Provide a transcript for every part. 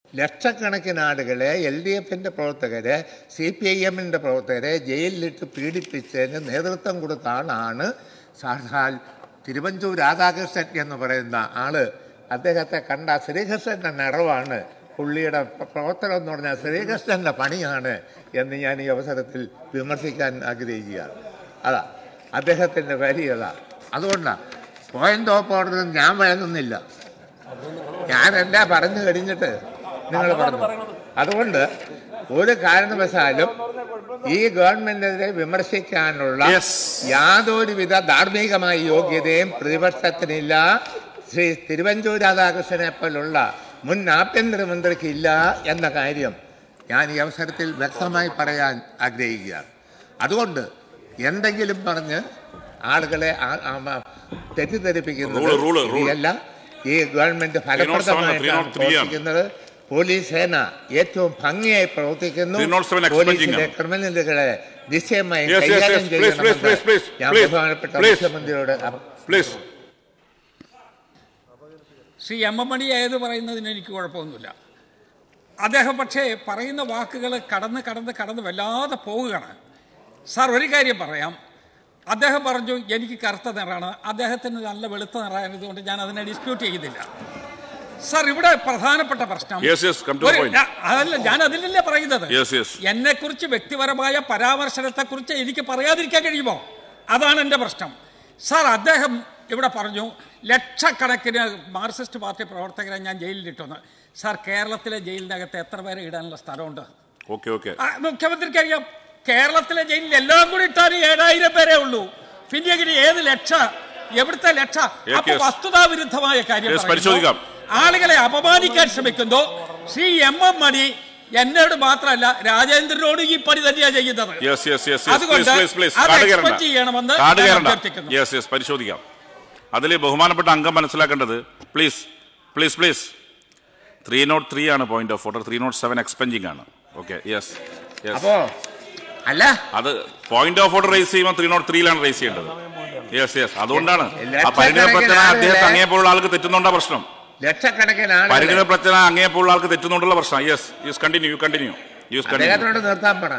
ലക്ഷക്കണക്കിന് ആളുകളെ L D എഫിൻ്റെ പ്രവർത്തകരെ സി പി ഐ എമ്മിൻ്റെ പ്രവർത്തകരെ ജയിലിലിട്ട് പീഡിപ്പിച്ചതിന് നേതൃത്വം കൊടുത്ത ആളാണ് സാക്ഷാൽ തിരുവഞ്ചൂർ രാധാകൃഷ്ണൻ എന്ന് പറയുന്ന ആള് അദ്ദേഹത്തെ കണ്ട ശ്രീകൃഷ്ണൻ്റെ നിറവാണ് പുള്ളിയുടെ പ്ര- പ്രവർത്തനം എന്ന് പറഞ്ഞാൽ ശ്രീകൃഷ്ണൻ്റെ പണിയാണ് എന്ന് ഞാൻ ഈ അവസരത്തിൽ വിമർശിക്കാൻ ആഗ്രഹിക്കുകയാണ് അതാ അദ്ദേഹത്തിൻ്റെ വരി അതാ അതുകൊണ്ടാണ് പോയിന്റ് ഓഫ് ഓർഡർ ഞാൻ വഴങ്ങുന്നില്ല ഞാനെല്ലാം പറഞ്ഞു കഴിഞ്ഞിട്ട് നിങ്ങൾ പറഞ്ഞു അതുകൊണ്ട് ഒരു കാരണവശാലും ഈ ഗവൺമെന്റിനെ വിമർശിക്കാനുള്ള Yes. യാതൊരുവിധ ധാർമ്മികമായ യോഗ്യതയും പ്രതിപക്ഷത്തിനില്ല ശ്രീ തിരുവഞ്ചൂർ രാധാകൃഷ്ണനെ പോലുള്ള മുൻ ആഭ്യന്തരമന്ത്രിക്ക് ഇല്ല എന്ന കാര്യം ഞാൻ ഈ അവസരത്തിൽ വ്യക്തമായി പറയാൻ ആഗ്രഹിക്കുകയാണ് അതുകൊണ്ട് എന്തെങ്കിലും പറഞ്ഞ് ആളുകളെ ആ- ആ- ആ തെറ്റിദ്ധരിപ്പിക്കുന്നത് Rule, rule, rule. ശരിയല്ല ഈ ഗവൺമെന്റ് ഫലപ്രദമായിട്ടാണ് 307 ആണ്. പ്രവർത്തിക്കുന്നത് പോലീസ് സേന ഏറ്റവും ഭംഗിയായി പ്രവർത്തിക്കുന്നു 307 expunging പോലീസിലെ ആണ്. ക്രിമിനലുകളെ നിശ്ചയമായി Yes, yes, കൈകാര്യം yes. Please, please, please, please, ചെയ്യണമെന്ന് ഞാൻ please, ബഹുമാനപ്പെട്ട please. മുഖ്യമന്ത്രിയോട് അഭ- please Shri M M Mani ഏത് പറയുന്നതിന് എനിക്ക് കുഴപ്പമൊന്നുമില്ല അദ്ദേഹം പക്ഷേ പറയുന്ന വാക്കുകൾ കടന്ന് കടന്ന് കടന്ന് വല്ലാതെ പോവുകയാണ് സാർ ഒരു കാര്യം പറയാം അദ്ദേഹം പറഞ്ഞു എനിക്ക് കറുത്ത നിറാണ് അദ്ദേഹത്തിന് നല്ല വെളുത്ത നിറായതുകൊണ്ട് ഞാൻ അതിനെ ഡിസ്പ്യൂട്ട് ചെയ്യുന്നില്ല സാർ ഇവിടെ പ്രധാനപ്പെട്ട പ്രശ്നം Yes, yes, come to the ഒരു- point. ഞാ- അതല്ല ഞാൻ അതിലല്ലേ പറയുന്നത് Yes, yes. എന്നെ കുറിച്ച് വ്യക്തിപരമായ പരാമർശനത്തെ കുറിച്ച് എനിക്ക് പറയാതിരിക്കാൻ കഴിയുമോ അതാണ് എൻ്റെ പ്രശ്നം സാർ അദ്ദേഹം ഇവിടെ പറഞ്ഞു ലക്ഷക്കണക്കിന് മാർക്സിസ്റ്റ് പാർട്ടി പ്രവർത്തകരെ ഞാൻ ജയിലിലിട്ടെന്ന് സാർ കേരളത്തിലെ ജയിലിനകത്ത് എത്ര പേരെ ഇടാനുള്ള സ്ഥലമുണ്ട് ഓക്കെ ഓക്കെ ആ, മുഖ്യമന്ത്രിക്ക് അറിയാം കേരളത്തിലെ ജയിലിൽ എല്ലാം കൂടി ഇട്ടാൽ ഏഴായിരം പേരേ ഉള്ളൂ പിന്നെ എങ്ങനെ ഏത് ലക്ഷ എവിടുത്തെ ലക്ഷ അപ്പൊ yes. വസ്തുതാവിരുദ്ധമായ കാര്യം Yes, പറയുന്നു. പരിശോധിക്കാം. ആളുകളെ അപമാനിക്കാൻ ശ്രമിക്കുന്നു ശ്രീ എം എം മണി എന്നോട് മാത്രമല്ല രാജേന്ദ്രനോട് ഈ പണി തന്നെയാണ് ചെയ്യുന്നത് യെസ് യെസ് യെസ് അതുകൊണ്ട് പ്ലീസ് പ്ലീസ് അത് കാർഡ് expect കയറണ്ട ചെയ്യണമെന്ന് കാർഡ് ഞാൻ കയറണ്ട അഭ്യർത്ഥിക്കുന്നു. യെസ് യെസ് പരിശോധിക്കാം അതിൽ ബഹുമാനപ്പെട്ട അംഗം മനസ്സിലാക്കേണ്ടത് please please please three nought three ആണ് point of order three nought seven expending ആണ് ഓക്കെ യെസ് യെസ് അപ്പോ അല്ല അത് പോയിന്റ് ഓഫ് ഓർഡർ റേസ് ചെയ്യുമ്പോൾ ത്രീ നോട്ട് ത്രീയിലാണ് റേസ് ചെയ്യേണ്ടത് യെസ് യെസ് അതുകൊണ്ടാണ് ആ പരിണിതപ്രജ്ഞന അദ്ദേഹത്തെ അങ്ങേപ്പോഴുള്ള ആൾക്ക് തെറ്റുന്നുണ്ടാ പ്രശ്നം ലക്ഷക്കണക്കിന് ആളുകളെ പരിണിതപ്രജ്ഞന അങ്ങേപ്പോഴുള്ള ആൾക്ക് തെറ്റുന്നുണ്ടുള്ള പ്രശ്നം yes yes continue you continue use continue അദ്ദേഹത്തിനോട് നിർത്താൻ പറ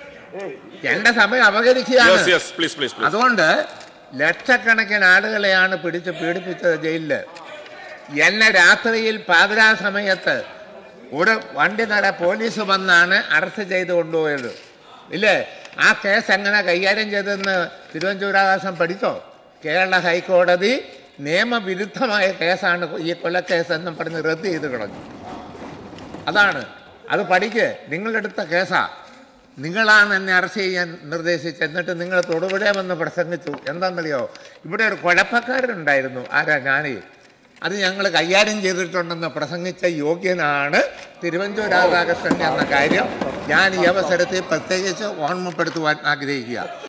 എന്റെ സമയം അപകരിക്കുകയാണ് yes yes please please please അതുകൊണ്ട് ലക്ഷക്കണക്കിന് ആളുകളെയാണ് പിടിച്ച് പീഡിപ്പിച്ചത് ജയിലില് എന്നെ രാത്രിയിൽ പാതിരാ സമയത്ത് ഒരു വണ്ടി നട പോലീസ് വന്നാണ് അറസ്റ്റ് ചെയ്ത് കൊണ്ടുപോയത് ഇല്ലേ ആ കേസ് എങ്ങനെ കൈകാര്യം ചെയ്തതെന്ന് തിരുവനന്തപുരാകാശം പഠിച്ചോ കേരള ഹൈക്കോടതി നിയമവിരുദ്ധമായ കേസാണ് ഈ കൊലക്കേസ് എന്നും പറഞ്ഞ് റദ്ദ് ചെയ്ത് കളഞ്ഞു അതാണ് അത് പഠിക്ക് നിങ്ങളെടുത്ത കേസാ നിങ്ങളാണ് എന്നെ അറസ്റ്റ് ചെയ്യാൻ നിർദ്ദേശിച്ചത് എന്നിട്ട് നിങ്ങൾ തൊടുപുഴ വന്ന് പ്രസംഗിച്ചു എന്താണെന്നറിയോ ഇവിടെ ഒരു കുഴപ്പക്കാരനുണ്ടായിരുന്നു ആരാ ഞാനേ അത് ഞങ്ങൾ കൈകാര്യം ചെയ്തിട്ടുണ്ടെന്ന് പ്രസംഗിച്ച യോഗ്യനാണ് തിരുവഞ്ചൂർ രാധാകൃഷ്ണൻ എന്ന കാര്യം ഞാൻ ഈ അവസരത്തിൽ പ്രത്യേകിച്ച് ഓർമ്മപ്പെടുത്തുവാൻ ആഗ്രഹിക്കുക